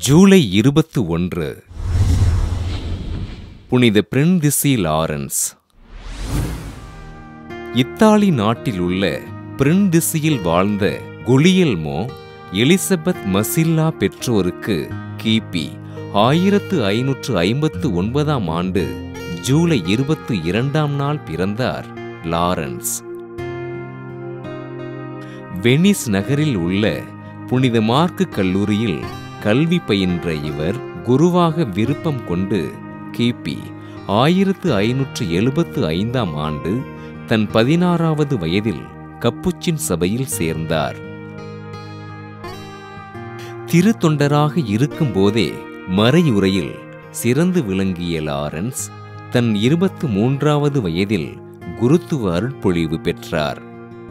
ஜூலை இருபத்து ஒன்று புனித பிரின்திசி லாரன்ஸ் இத்தாலி நாட்டில் உள்ள பிரின்திசியில் வாழ்ந்த குலியல்மோ எலிசபெத் மசில்லா பெற்றோருக்கு கிபி ஆயிரத்து ஐநூற்று ஐம்பத்து ஒன்பதாம் ஆண்டு ஜூலை இருபத்து இரண்டாம் நாள் பிறந்தார் லாரன்ஸ் வெனிஸ் நகரில் உள்ள புனித மார்க்கு கல்லூரியில் கல்வி பயின்ற இவர் குருவாக விருப்பம் கொண்டு கிபி ஆயிரத்து ஐநூற்று எழுபத்து ஐந்தாம் ஆண்டு தன் பதினாறாவது வயதில் கப்புச்சின் சபையில் சேர்ந்தார் திருத்தொண்டராக இருக்கும்போதே மறையுறையில் சிறந்து விளங்கிய லாரன்ஸ் தன் இருபத்து மூன்றாவது வயதில் குருத்துவ அருட்பொழிவு பெற்றார்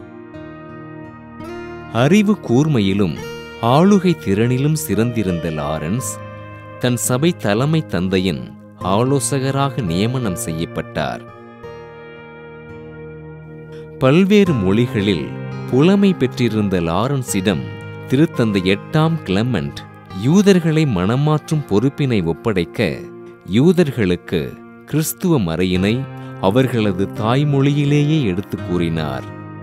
அறிவு கூர்மையிலும் ஆளுகை திறனிலும் சிறந்திருந்த லாரன்ஸ் தன் சபை தலைமை தந்தையின் ஆலோசகராக நியமனம் செய்யப்பட்டார் பல்வேறு மொழிகளில் புலமை பெற்றிருந்த லாரன்ஸிடம் திருத்தந்தை எட்டாம் கிளமெண்ட் யூதர்களை மனமாற்றும் பொறுப்பினை ஒப்படைக்க யூதர்களுக்கு கிறிஸ்துவ மறையினை அவர்களது தாய்மொழியிலேயே எடுத்துக் கூறினார்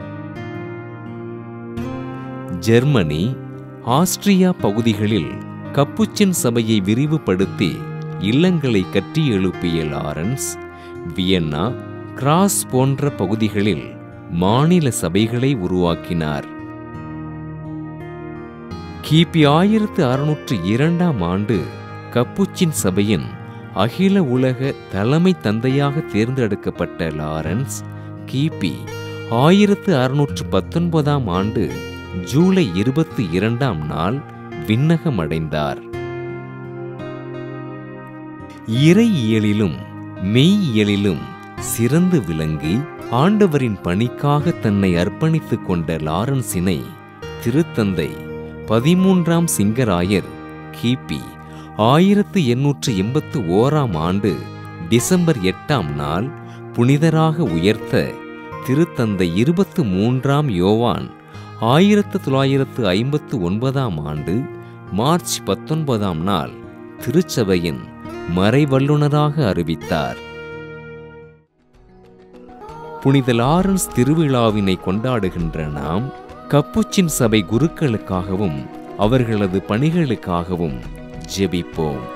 ஜெர்மனி ஆஸ்ட்ரியா பகுதிகளில் கப்புச்சின் சபையை விரிவுபடுத்தி இல்லங்களை கட்டி எழுப்பிய லாரன்ஸ் வியன்னா கிராஸ் போன்ற பகுதிகளில் மாநில சபைகளை உருவாக்கினார் கிபி ஆயிரத்து அறுநூற்று இரண்டாம் ஆண்டு கப்புச்சின் சபையின் அகில உலக தலைமை தந்தையாக தேர்ந்தெடுக்கப்பட்ட லாரன்ஸ் கிபி ஆயிரத்து அறுநூற்று பத்தொன்பதாம் ஆண்டு ஜூலை இருபத்தி இரண்டாம் நாள் விண்ணகமடைந்தார் இறையியலிலும் மெய்யியலிலும் சிறந்து விளங்கி ஆண்டவரின் பணிக்காக தன்னை அர்ப்பணித்துக் கொண்ட லாரன்ஸினை திருத்தந்தை பதிமூன்றாம் சிங்கராயர் கிபி ஆயிரத்து எண்ணூற்று எண்பத்து ஓராம் ஆண்டு டிசம்பர் எட்டாம் நாள் புனிதராக உயர்த்த திருத்தந்தை இருபத்து மூன்றாம் யோவான் ஆயிரத்து தொள்ளாயிரத்து ஐம்பத்து ஒன்பதாம் ஆண்டு மார்ச் பத்தொன்பதாம் நாள் திருச்சபையின் மறைவல்லுனராக அறிவித்தார் புனித லாரன்ஸ் திருவிழாவினை கொண்டாடுகின்ற நாம் கப்புச்சின் சபை குருக்களுக்காகவும் அவர்களது பணிகளுக்காகவும் ஜெபிப்போம்